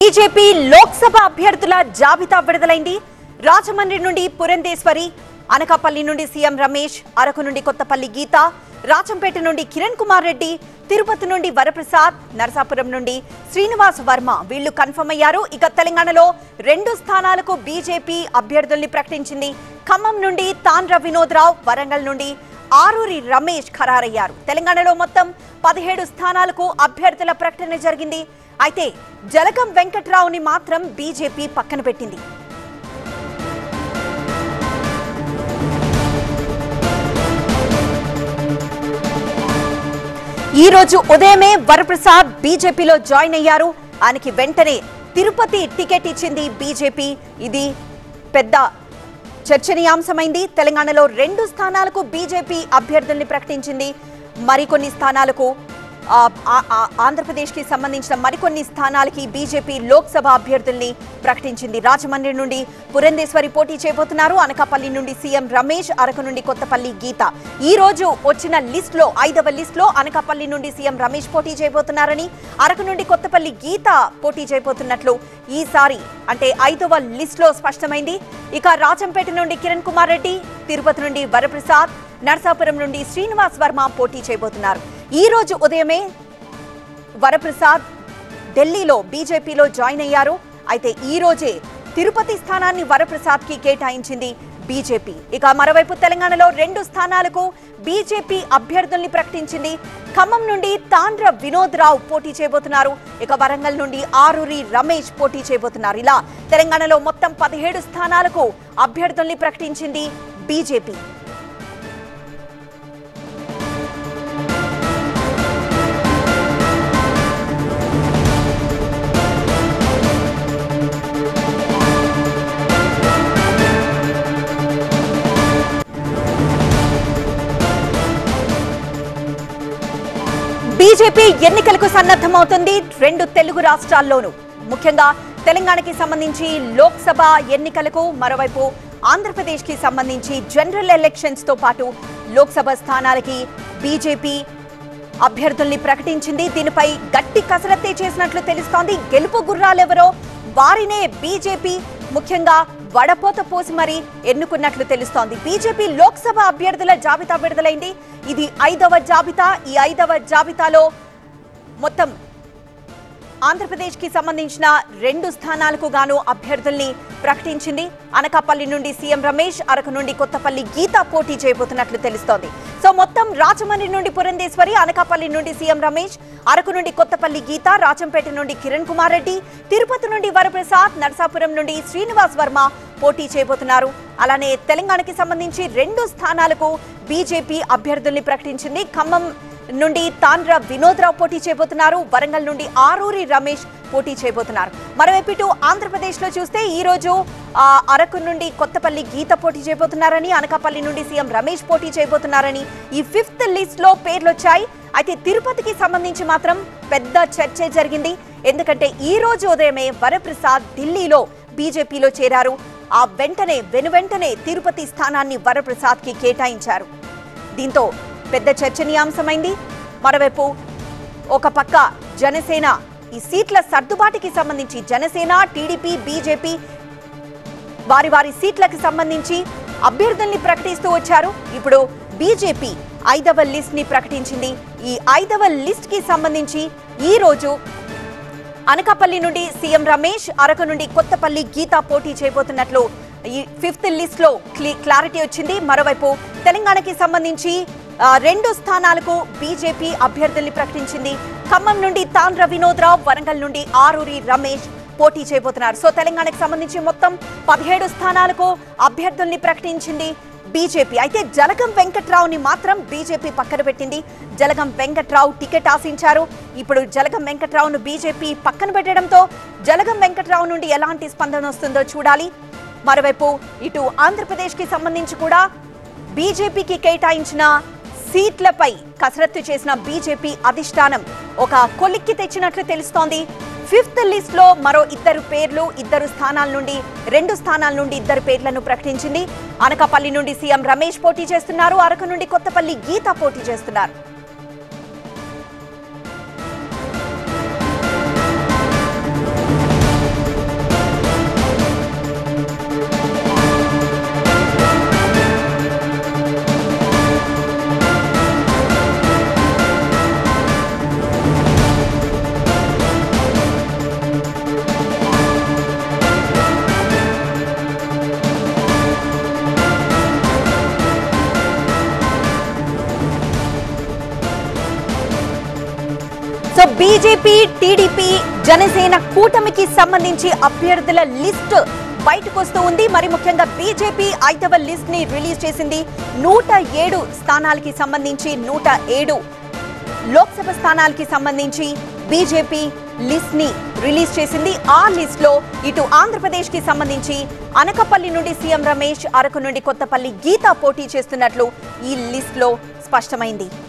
BJP Lok Sabha అభ్యర్థుల జాబితా విడుదలైంది రాజమండ్రి నుండి పురంధేశ్వరి అనకాపల్లి నుండి సీఎం రమేష్ అరకు నుండి కొత్తపల్లి గీత రాచంపేట నుండి కిరణ్ కుమార్ రెడ్డి తిరుపతి నుండి వరప్రసాద్ నరసాపురం నుండి శ్రీనివాస్ వర్మ వీళ్లు కన్ఫర్మ్ అయ్యారు ఇక తెలంగాణలో రెండు స్థానాలకు బీజేపీ అభ్యర్థుల్ని ప్రకటించింది ఖమ్మం నుండి తాండ్ర వినోద్ రావు వరంగల్ నుండి ఆరూరి రమేష్ ఖరారయ్యారు తెలంగాణలో మొత్తం పదిహేడు స్థానాలకు అభ్యర్థుల ప్రకటన జరిగింది అయితే జలగం వెంకట్రావుని మాత్రం బీజేపీ పక్కన పెట్టింది ఈ రోజు ఉదయమే వరప్రసాద్ బీజేపీలో జాయిన్ అయ్యారు ఆయనకి వెంటనే తిరుపతి టికెట్ ఇచ్చింది బీజేపీ ఇది పెద్ద చర్చనీయాంశమైంది తెలంగాణలో రెండు స్థానాలకు బీజేపీ అభ్యర్థుల్ని ప్రకటించింది మరికొన్ని స్థానాలకు ఆ, ఆ, ఆ, ఆంధ్రప్రదేశ్కి సంబంధించిన మరికొన్ని స్థానాలకి బీజేపీ లోక్సభ అభ్యర్థుల్ని ప్రకటించింది రాజమండ్రి నుండి పురంధేశ్వరి పోటీ చేయబోతున్నారు అనకాపల్లి నుండి సీఎం రమేష్ అరకు నుండి కొత్తపల్లి గీత ఈ రోజు వచ్చిన లిస్ట్ లో ఐదవ లిస్ట్ లో అనకాపల్లి నుండి సీఎం రమేష్ పోటీ చేయబోతున్నారని అరకు నుండి కొత్తపల్లి గీత పోటీ చేయబోతున్నట్లు ఈసారి అంటే ఐదవ లిస్ట్ లో స్పష్టమైంది ఇక రాజంపేట నుండి కిరణ్ కుమార్ రెడ్డి తిరుపతి నుండి వరప్రసాద్ నర్సాపురం నుండి శ్రీనివాస్ వర్మ పోటీ చేయబోతున్నారు ఈ రోజు ఉదయమే వరప్రసాద్ ఢిల్లీలో బీజేపీలో జాయిన్ అయ్యారు అయితే ఈ రోజే తిరుపతి స్థానాన్ని వరప్రసాద్ కి కేటాయించింది బీజేపీ ఇక మరోవైపు తెలంగాణలో రెండు స్థానాలకు బీజేపీ అభ్యర్థుల్ని ప్రకటించింది ఖమ్మం నుండి తాండ్ర వినోద్ రావు పోటీ చేయబోతున్నారు ఇక వరంగల్ నుండి ఆరూరి రమేష్ పోటీ చేయబోతున్నారు ఇలా తెలంగాణలో మొత్తం పదిహేడు స్థానాలకు అభ్యర్థుల్ని ప్రకటించింది బీజేపీ బీజేపీ ఎన్నికలకు సన్నద్ధమవుతుంది రెండు తెలుగు రాష్ట్రాల్లోనూ ముఖ్యంగా తెలంగాణకి సంబంధించి లోక్సభ ఎన్నికలకు మరోవైపు ఆంధ్రప్రదేశ్ కి సంబంధించి జనరల్ ఎలక్షన్స్ తో పాటు లోక్సభ స్థానాలకి బీజేపీ అభ్యర్థుల్ని ప్రకటించింది దీనిపై గట్టి కసరత్తే చేసినట్లు తెలుస్తోంది గెలుపు గుర్రాలెవరో వారినే బీజేపీ ముఖ్యంగా వడపోత పోసి మరీ ఎన్నుకున్నట్లు తెలుస్తోంది బీజేపీ లోక్సభ అభ్యర్థుల జాబితా విడుదలైంది ఇది ఐదవ జాబితా ఈ ఐదవ జాబితాలో మొత్తం ఆంధ్రప్రదేశ్ కి సంబంధించిన రెండు స్థానాలకు గాను అభ్యర్థుల్ని ప్రకటించింది అనకాపల్లి నుండి సీఎం రమేష్ అరకు నుండి కొత్తపల్లి గీత పోటీ చేయబోతున్నట్లు తెలుస్తోంది సో మొత్తం రాజమండ్రి నుండి పురంధేశ్వరి అనకాపల్లి నుండి సీఎం రమేష్ అరకు నుండి కొత్తపల్లి గీత రాజంపేట నుండి కిరణ్ కుమార్ రెడ్డి తిరుపతి నుండి వరప్రసాద్ నరసాపురం నుండి శ్రీనివాస్ వర్మ పోటీ చేయబోతున్నారు అలానే తెలంగాణకి సంబంధించి రెండు స్థానాలకు బీజేపీ అభ్యర్థుల్ని ప్రకటించింది ఖమ్మం నుండి తాండ్ర వినోద్ రావు పోటీ చేయబోతున్నారు వరంగల్ నుండి ఆరూరి రమేష్ పోటీ చేయబోతున్నారు మరోవైపు ఇటు ఆంధ్రప్రదేశ్ లో చూస్తే ఈ రోజు ఆ, అరకు నుండి కొత్తపల్లి గీత పోటీ చేయబోతున్నారని అనకాపల్లి నుండి సీఎం రమేష్ పోటీ చేయబోతున్నారని ఈ ఫిఫ్త్ లిస్ట్ లో పేర్లు వచ్చాయి అయితే తిరుపతికి సంబంధించి మాత్రం పెద్ద చర్చే జరిగింది ఎందుకంటే ఈ రోజు ఉదయమే వరప్రసాద్ ఢిల్లీలో బీజేపీలో చేరారు ఆ వెంటనే వెనువెంటనే తిరుపతి స్థానాన్ని వరప్రసాద్ కి కేటాయించారు దీంతో పెద్ద చర్చనీయాంశమైంది మరోవైపు ఒక పక్క జనసేన ఈ సీట్ల సర్దుబాటుకి సంబంధించి జనసేన టీడీపీ బీజేపీ వారి వారి సీట్లకు సంబంధించి అభ్యర్థుల్ని ప్రకటిస్తూ వచ్చారు ఇప్పుడు బీజేపీ ఐదవ లిస్ట్ ని ప్రకటించింది ఈ ఐదవ లిస్ట్ కి సంబంధించి ఈ రోజు అనకాపల్లి నుండి సీఎం రమేష్ అరకు నుండి కొత్తపల్లి గీత పోటీ చేయబోతున్నట్లు ఈ ఫిఫ్త్ లిస్ట్ లో క్లి- క్లారిటీ వచ్చింది మరోవైపు తెలంగాణకి సంబంధించి ఆ, రెండు స్థానాలకు బీజేపీ అభ్యర్థుల్ని ప్రకటించింది ఖమ్మం నుండి తాండ్ర వినోద్ రావు వరంగల్ నుండి ఆరూరి రమేష్ పోటీ చేయబోతున్నారు సో తెలంగాణకి సంబంధించి మొత్తం పదిహేడు స్థానాలకు అభ్యర్థుల్ని ప్రకటించింది బీజేపీ అయితే జలగం వెంకట్రావుని మాత్రం బీజేపీ పక్కన పెట్టింది జలగం వెంకట్రావు టికెట్ ఆశించారు ఇప్పుడు జలగం వెంకట్రావును బీజేపీ పక్కన పెట్టడంతో జలగం వెంకట్రావు నుండి ఎలాంటి స్పందన వస్తుందో చూడాలి మరోవైపు ఇటు ఆంధ్రప్రదేశ్ కి సంబంధించి కూడా బీజేపీకి కేటాయించిన సీట్లపై కసరత్తు చేసిన బీజేపీ అధిష్టానం ఒక కొలిక్కి తెచ్చినట్లు తెలుస్తోంది ఫిఫ్త్ లిస్ట్ లో మరో ఇద్దరు పేర్లు ఇద్దరు స్థానాల నుండి రెండు స్థానాల నుండి ఇద్దరు పేర్లను ప్రకటించింది అనకాపల్లి నుండి సీఎం రమేష్ పోటీ చేస్తున్నారు అరకు నుండి కొత్తపల్లి గీత పోటీ చేస్తున్నారు బీజేపీ టీడీపీ జనసేన కూటమికి సంబంధించి అభ్యర్థుల లిస్ట్ బయటకు వస్తూ ఉంది మరి ముఖ్యంగా బీజేపీ ఐదవ లిస్ట్ ని రిలీజ్ చేసింది నూట ఏడు స్థానాలకి సంబంధించి నూట ఏడు లోక్సభ స్థానాలకి సంబంధించి బీజేపీ లిస్ట్ ని రిలీజ్ చేసింది ఆ లిస్ట్ లో ఇటు ఆంధ్రప్రదేశ్ కి సంబంధించి అనకపల్లి నుండి సీఎం రమేష్ అరకు నుండి కొత్తపల్లి గీత పోటీ చేస్తున్నట్లు ఈ లిస్ట్ లో స్పష్టమైంది